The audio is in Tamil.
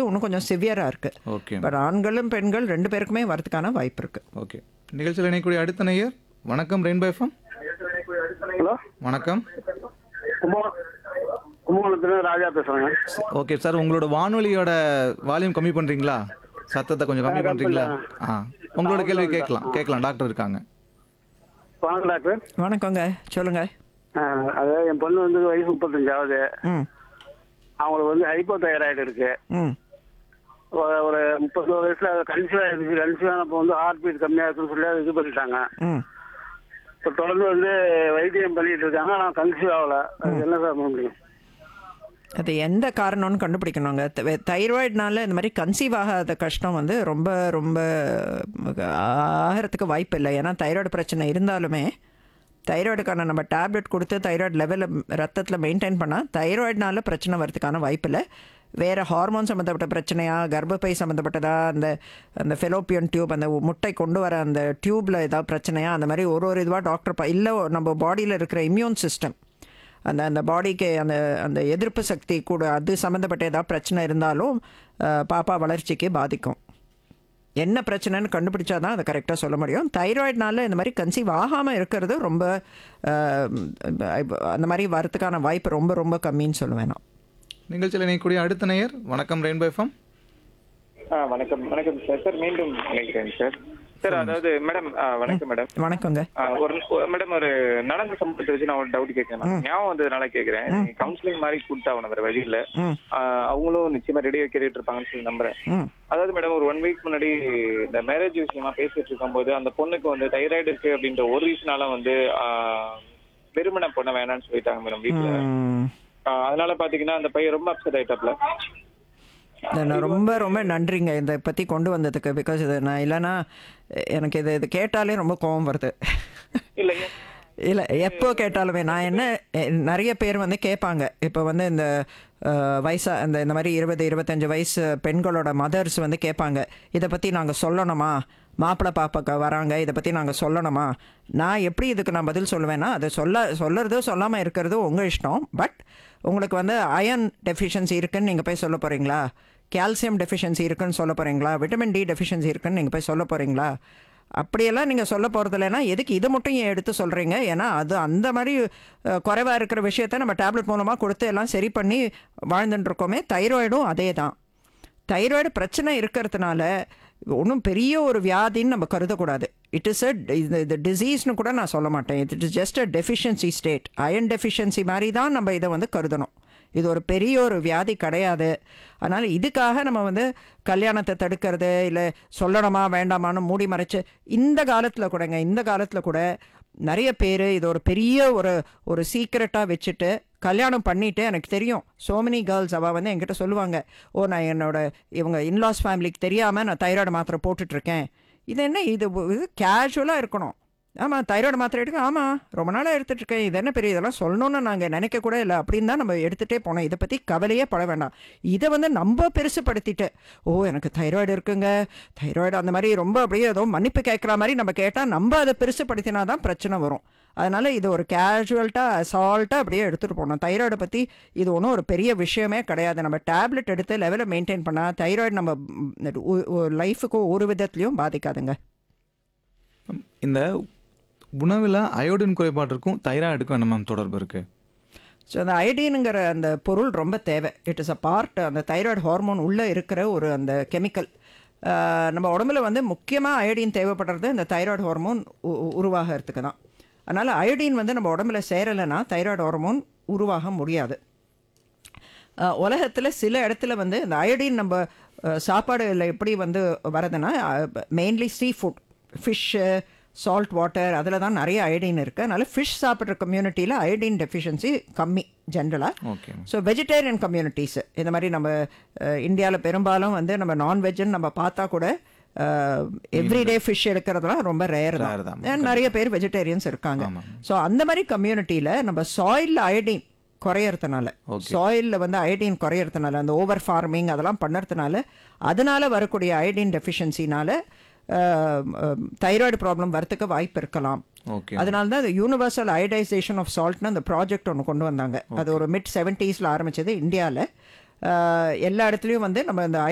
போது இன்னும் கொஞ்சம் சிவியராக இருக்குது ஓகே பட் ஆண்களும் பெண்கள் ரெண்டு பேருக்குமே வரதுக்கான வாய்ப்பு இருக்குது ஓகே நிகழ்ச்சியில் இணையக்கூடிய அடுத்த நேயர் வணக்கம் ரெயின்போ எஃப்எம் ஹலோ வணக்கம் கும்பகோ கும்பகோணத்துல ராஜா பேசுறேங்க ஓகே சார் உங்களோட வானொலியோட வால்யூம் கம்மி பண்ணுறீங்களா சத்தத்தை கொஞ்சம் கம்மி பண்ணுறீங்களா ஆ உங்களோட கேள்வி கேட்கலாம் கேட்கலாம் டாக்டர் இருக்காங்க வாங்க டாக்டர் வணக்கங்க சொல்லுங்கள் ஆ, அதாவது என் பொண்ணு வந்து வயசு முப்பத்தஞ்சாவது ம் அவங்களுக்கு வந்து ஹைப்போ தைராய்டு இருக்கு ம் ஒரு- ஒரு முப்பது வயசுல கன்சீவ் ஆயிடுச்சு கன்சீவ் ஆனப்போ வந்து ஹார்ட் பீட் கம்மியா இருக்குன்னு சொல்லி அதை இது பண்ணிட்டாங்க ம் இப்போ தொடர்ந்து வந்து வைத்தியம் பண்ணிட்டு இருக்காங்க ஆனால் கன்சீவ் ஆகல அது என்ன சார் பண்ண முடியும் அது எந்த காரணம்னு கண்டுபிடிக்கணுங்க தைராய்டுனால இந்த மாதிரி கன்சீவ் ஆகாத கஷ்டம் வந்து ரொம்ப ரொம்ப ஆகிறதுக்கு வாய்ப்பு இல்லை ஏன்னா தைராய்டு பிரச்சனை இருந்தாலுமே தைராய்டுக்கான நம்ம டேப்லெட் கொடுத்து தைராய்டு லெவலை ரத்தத்தில் மெயின்டைன் பண்ணால் தைராய்டுனால பிரச்சனை வரதுக்கான வாய்ப்பு இல்லை வேறு ஹார்மோன் சம்மந்தப்பட்ட பிரச்சனையா கர்ப்பப்பை சம்மந்தப்பட்டதா அந்த அந்த ஃபெலோப்பியன் டியூப் அந்த முட்டை கொண்டு வர அந்த டியூப்பில் ஏதாவது பிரச்சனையா அந்த மாதிரி ஒரு ஒரு இதுவாக டாக்டர் ப இல்லை நம்ம பாடியில் இருக்கிற இம்யூன் சிஸ்டம் அந்த அந்த பாடிக்கு அந்த அந்த எதிர்ப்பு சக்தி கூட அது சம்மந்தப்பட்ட ஏதாவது பிரச்சனை இருந்தாலும் அஹ், பாப்பா வளர்ச்சிக்கு பாதிக்கும் என்ன பிரச்சனைன்னு கண்டுபிடிச்சா தான் அதை கரெக்டாக சொல்ல முடியும் தைராய்டுனால இந்த மாதிரி கன்சீவ் ஆகாமல் இருக்கிறது ரொம்ப அஹ், அந்த மாதிரி வரத்துக்கான வாய்ப்பு ரொம்ப ரொம்ப கம்மின்னு சொல்லுவேன் நான் நிகழ்ச்சியில் இணையக்கூடிய அடுத்த நேயர் வணக்கம் ரெயின்போ எஃப்எம் ஆ வணக்கம் வணக்கம் சார் சார் மீண்டும் நினைக்கிறேன் சார் சார் அதாவது மேடம் ஆ, வணக்கம் மேடம் வணக்கங்க ஆ, ஒரு ஒரு- மேடம் ஒரு நடந்த சம்பவத்தை வச்சு நான் ஒரு டவுட் கேட்கறேன் மேம். ஞாபகம் வந்ததுனால கேட்கறேன் கவுன்சிலிங் மாதிரி கொடுத்தாகணும் வேற வழி இல்ல ம் ஆ, அவங்களும் நிச்சயமா ரெடியா கேட்டுட்டு இருப்பாங்கன்னு சொல்லி நம்புறேன் ம் அதாவது மேடம் ஒரு ஒன் வீக் முன்னாடி இந்த மேரேஜ் விஷயமா பேசிட்டு இருக்கும்போது அந்த பொண்ணுக்கு வந்து தைராய்டு இருக்கு அப்படின்ற ஒரு ரீசனால வந்து ஆ, வெறுமனை பொண்ண வேணாம்னு சொல்லிட்டாங்க மேடம் வீட்டுல ம். ஆ, அதனால பாத்தீங்கன்னா அந்த பையன் ரொம்ப அப்செட் ஆயிட்டாப்ல நான் ரொம்ப ரொம்ப நன்றிங்க இதை பற்றி கொண்டு வந்ததுக்கு பிகாஸ் இது நான் இல்லைன்னா எனக்கு இது இது கேட்டாலே ரொம்ப கோவம் வருது இல்லைங்க இல்லை எப்போ கேட்டாலுமே நான் என்ன எ- நிறைய பேர் வந்து கேட்பாங்க இப்போ வந்து இந்த அஹ், வயசா அந்த இந்த மாதிரி இருபது இருபத்தஞ்சு வயசு பெண்களோட மதர்ஸ் வந்து கேட்பாங்க இதை பற்றி நாங்கள் சொல்லணுமா மாப்பிள்ளை பாப்பாக்க வராங்க இதை பற்றி நாங்கள் சொல்லணுமா நான் எப்படி இதுக்கு நான் பதில் சொல்லுவேன்னா அது சொல்ல சொல்லுறது சொல்லாமல் இருக்கிறது உங்கள் இஷ்டம் பட் உங்களுக்கு வந்து அயன் டெஃபிஷியன்சி இருக்குன்னு நீங்கள் போய் சொல்ல போகிறீங்களா கால்சியம் டெஃபிஷியன்சி இருக்குன்னு சொல்ல போகிறீங்களா விட்டமின் டி டெஃபிஷியன்சி இருக்குன்னு நீங்கள் போய் சொல்ல போகிறீங்களா அப்படியெல்லாம் நீங்கள் சொல்ல போகிறது இல்லைன்னா எதுக்கு இதை மட்டும் ஏன் எடுத்து சொல்கிறீங்க ஏன்னா அது அந்த மாதிரி குறைவாக இருக்கிற விஷயத்த நம்ம டேப்லெட் மூலமாக கொடுத்து எல்லாம் சரி பண்ணி வாழ்ந்துட்டு இருக்கோமே தைராய்டும் அதே தான் தைராய்டு பிரச்சனை இருக்கிறதுனால ஒன்றும் பெரிய ஒரு வியாதின்னு நம்ம கருதக்கூடாது இட் இஸ் அ இது டிசீஸ்னு கூட நான் சொல்ல மாட்டேன் it is just a deficiency state iron deficiency மாதிரி தான் நம்ம இதை வந்து கருதணும் இது ஒரு பெரிய ஒரு வியாதி கிடையாது அதனால் இதுக்காக நம்ம வந்து கல்யாணத்தை தடுக்கிறது இல்லை சொல்லணுமா வேண்டாமான்னு மூடி மறைச்சு இந்த காலத்தில் கூடங்க இந்த காலத்தில் கூட நிறைய பேர் இது ஒரு பெரிய ஒரு ஒரு சீக்ரெட்டாக வச்சுட்டு கல்யாணம் பண்ணிட்டு எனக்கு தெரியும் so many கேர்ள்ஸ் அவள் வந்து என்கிட்ட சொல்லுவாங்க ஓ நான் என்னோட இவங்க இன்லாஸ் ஃபேமிலிக்கு தெரியாமல் நான் தைராய்டு மாத்திரை போட்டுட்ருக்கேன் இது என்ன இது இது கேஷுவலாக இருக்கணும் ஆமாம் தைராய்டு மாத்திரை எடுக்க ஆமாம் ரொம்ப நாளாக எடுத்துட்டு இருக்கேன் இது என்ன பெரிய இதெல்லாம் சொல்லணும்னு நாங்கள் நினைக்க கூட இல்லை அப்படின்னு தான் நம்ம எடுத்துகிட்டே போனோம் இதை பற்றி கவலையே பட வேண்டாம் இதை வந்து நம்ம பெருசுப்படுத்திட்டு ஓ எனக்கு தைராய்டு இருக்குங்க தைராய்டு அந்த மாதிரி ரொம்ப அப்படியே ஏதோ மன்னிப்பு கேட்குற மாதிரி நம்ம கேட்டால் நம்ம அதை பெருசுப்படுத்தினா தான் பிரச்சனை வரும் அதனால் இது ஒரு கேஷுவல்ட்டாக அசால்ட்டாக அப்படியே எடுத்துகிட்டு போகணும் தைராய்டை பற்றி இது ஒன்றும் ஒரு பெரிய விஷயமே கிடையாது நம்ம டேப்லெட் எடுத்து லெவலை மெயின்டைன் பண்ணால் தைராய்டு நம்ம லைஃபுக்கும் ஒரு விதத்துலையும் பாதிக்காதுங்க இந்த உணவில் அயோடின் குறைபாட்டிற்கும் தைராய்டுக்கும் என்ன மேம் தொடர்பு இருக்குது ஸோ அந்த அயடினுங்கிற அந்த பொருள் ரொம்ப தேவை இட் இஸ் அ பார்ட் அந்த தைராய்டு ஹார்மோன் உள்ளே இருக்கிற ஒரு அந்த கெமிக்கல் நம்ம உடம்புல வந்து முக்கியமாக அயோடின் தேவைப்படுறது இந்த தைராய்டு ஹார்மோன் உருவாகிறதுக்கு தான் அதனால் அயோடின் வந்து நம்ம உடம்புல சேரலைன்னா தைராய்டு ஹார்மோன் உருவாக முடியாது உலகத்தில் சில இடத்துல வந்து இந்த அயோடின் நம்ம அஹ், சாப்பாடுல எப்படி வந்து வரதுன்னா mainly sea food fish salt water அதில் தான் நிறைய அயோடின் இருக்குது அதனால் ஃபிஷ் சாப்பிட்ற கம்யூனிட்டியில் அயோடின் டெஃபிஷியன்சி கம்மி ஜென்ரலாக ஓகே ஸோ வெஜிடேரியன் கம்யூனிட்டிஸ் இந்த மாதிரி நம்ம இந்தியாவில் பெரும்பாலும் வந்து நம்ம நான்வெஜ்ஜுன்னு நம்ம பார்த்தா கூட எவ்ரிடே ஃபிஷ் எடுக்கிறதுலாம் ரொம்ப ரேர் Rare தான். தான் நிறைய பேர் வெஜிடேரியன்ஸ் இருக்காங்க ஆமாம். ஸோ அந்த மாதிரி கம்யூனிட்டியில் நம்ம சாயிலில் அயோடின் குறையறதுனால சாயிலில் வந்து அயோடின் குறையறதுனால அந்த ஓவர் ஃபார்மிங் அதெல்லாம் பண்ணுறதுனால அதனால வரக்கூடிய அயோடின் டெஃபிஷியன்சினால தைராய்டு ப்ராப்ளம் வரத்துக்கு வாய்ப்பு இருக்கலாம் ஓகே அதனால தான் இந்த யூனிவர்சல் அயடைசேஷன் ஆஃப் சால்ட்னு அந்த ப்ராஜெக்ட் ஒன்று கொண்டு வந்தாங்க அது ஒரு மிட் செவன்ட்டீஸில் ஆரம்பிச்சது இந்தியாவில் எல்லா இடத்துலையும் வந்து நம்ம இந்த